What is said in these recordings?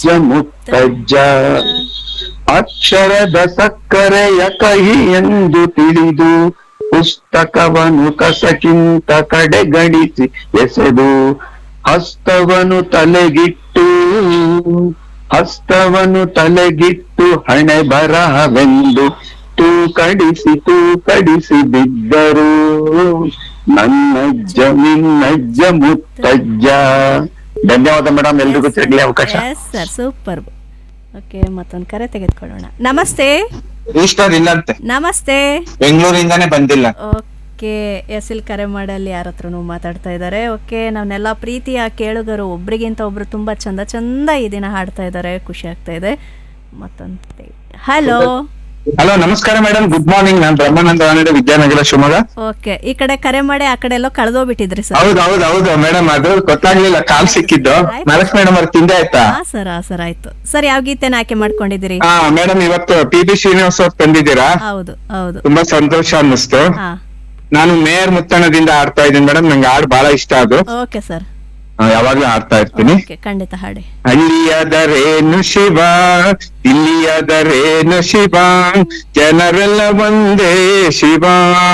ಅಜ್ಜ ಮುತ್ತಜ್ಜ ಅಕ್ಷರದ ಸಕ್ಕರೆಯ ಕಹಿ ಎಂದು ತಿಳಿದು ಪುಸ್ತಕವನ್ನು ಕಸಕ್ಕಿಂತ ಕಡೆಗಣಿಸಿ ಎಸೆದು ಹಸ್ತವನು ತಲೆಗಿಟ್ಟು ಹಸ್ತವನು ತಲೆಗಿಟ್ಟು ಹಣೆ ಬರಹವೆಂದು ತೂಕಡಿಸಿ ತೂಕಡಿಸಿ ಬಿದ್ದರು ನನ್ನಜ್ಜ ನಿನ್ನಜ್ಜ ಮುತ್ತಜ್ಜ ಧನ್ಯವಾದ ಮೇಡಮ್ ಎಲ್ರಿಗೂ ತಿರುಗಲಿ ಅವಕಾಶ ಎಸ್ ಸರ್ ಸೂಪರ್ ಓಕೆ ಮತ್ತೊಂದು ಕರೆ ತೆಗೆದುಕೊಳ್ಳೋಣ ನಮಸ್ತೆ ಈಸ್ಟರ್ ಇಲ್ಲಂತೆ ನಮಸ್ತೆ ಬೆಂಗಳೂರಿಂದಾನೇ ಬಂದಿಲ್ಲ ಓಕೆ ಎಸ್ ಇಲ್ಲಿ ಕರೆ ಮಾಡಲ್ಲಿ ಯಾರ ಹತ್ರನೂ ಮಾತಾಡ್ತಾ ಇದ್ದಾರೆ ಓಕೆ ನಾವೆಲ್ಲ ಪ್ರೀತಿಯ ಕೇಳುಗರು ಒಬ್ರಿಗಿಂತ ಒಬ್ರು ತುಂಬಾ ಚಂದ ಚಂದ ಈ ದಿನ ಹಾಡ್ತಾ ಇದ್ದಾರೆ ಖುಷಿ ಆಗ್ತಾ ಇದೆ ಮತ್ತೊಂದು ಹಲೋ ಹಲೋ ನಮಸ್ಕಾರ ಮೇಡಮ್ ಗುಡ್ ಮಾರ್ನಿಂಗ್ ನಾನು ಬ್ರಹ್ಮಾನಂದ ವಾಣಿಡೆ ವಿದ್ಯಾನಗರ ಶಿವಮೊಗ್ಗ ಓಕೆ ಈ ಕಡೆ ಕರೆ ಮಾಡಿ ಆ ಕಡೆ ಎಲ್ಲೋ ಕಳೆದೋಗ್ಬಿಟ್ಟಿದ್ರಿ ಸರ್ ಹೌದು ಹೌದು ಹೌದು ಮೇಡಮ್ ಅದು ಗೊತ್ತಾಗ್ಲಿಲ್ಲ ಕಾಲ್ ಸಿಕ್ಕಿದ್ದು ನಾಲ್ಕು ಮೇಡಮ್ ಅವ್ರ ತಿಂದೆ ಆಯ್ತಾ ಹಾ ಸರ್ ಹಾ ಸರ್ ಆಯ್ತು ಸರ್ ಯಾವ ಗೀತೆನ ಆಯ್ಕೆ ಮಾಡ್ಕೊಂಡಿದ್ದೀರಿ ಹಾ ಮೇಡಮ್ ಇವತ್ತು ಪಿ ಬಿ ಶ್ರೀನಿವಾಸ್ ಅವ್ರು ತಂದಿದ್ದೀರಾ ಹೌದು ಹೌದು ತುಂಬಾ ಸಂತೋಷ ಅನ್ನಿಸ್ತು ಹಾ ನಾನು ಮೇಯರ್ ಮುತ್ತಣ್ಣದಿಂದ ಆಡ್ತಾ ಇದ್ದೀನಿ ಮೇಡಮ್ ನಂಗೆ ಹಾಡು ಬಹಳ ಇಷ್ಟ ಅದು ಓಕೆ ಸರ್ ಆ, ಯಾವಾಗ್ಲೂ ಆಡ್ತಾ ಇರ್ತೀನಿ ಓಕೆ ಖಂಡಿತ ಹಾಡಿ ಹಳ್ಳಿಯದರೇನು ಶಿವ ಇಲ್ಲಿಯದರೇನು ಶಿವ ಜನರೆಲ್ಲ ಒಂದೇ ಶಿವ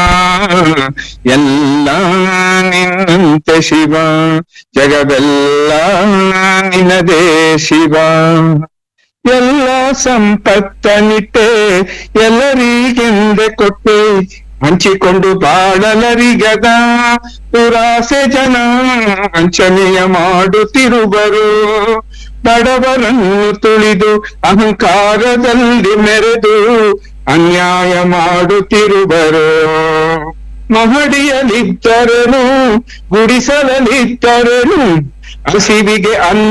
ಎಲ್ಲ ನಿನ್ನಂತೆ ಶಿವ ಜಗವೆಲ್ಲ ನಿನದೇ ಶಿವ ಎಲ್ಲ ಸಂಪತ್ತನಿಟ್ಟೆ ಎಲ್ಲರಿಗೆಂದೆ ಕೊಟ್ಟೆ ಹಂಚಿಕೊಂಡು ಬಾಳಲರಿಗದ ದುರಾಸೆ ಜನ ವಂಚನೆಯ ಮಾಡುತ್ತಿರುವರು ಬಡವರನ್ನು ತುಳಿದು ಅಹಂಕಾರದಲ್ಲಿ ಮೆರೆದು ಅನ್ಯಾಯ ಮಾಡುತ್ತಿರುವರು ಮಹಡಿಯಲಿದ್ದರನು ಗುಡಿಸಲಲ್ಲಿದ್ದರನು ಹಸಿವಿಗೆ ಅನ್ನ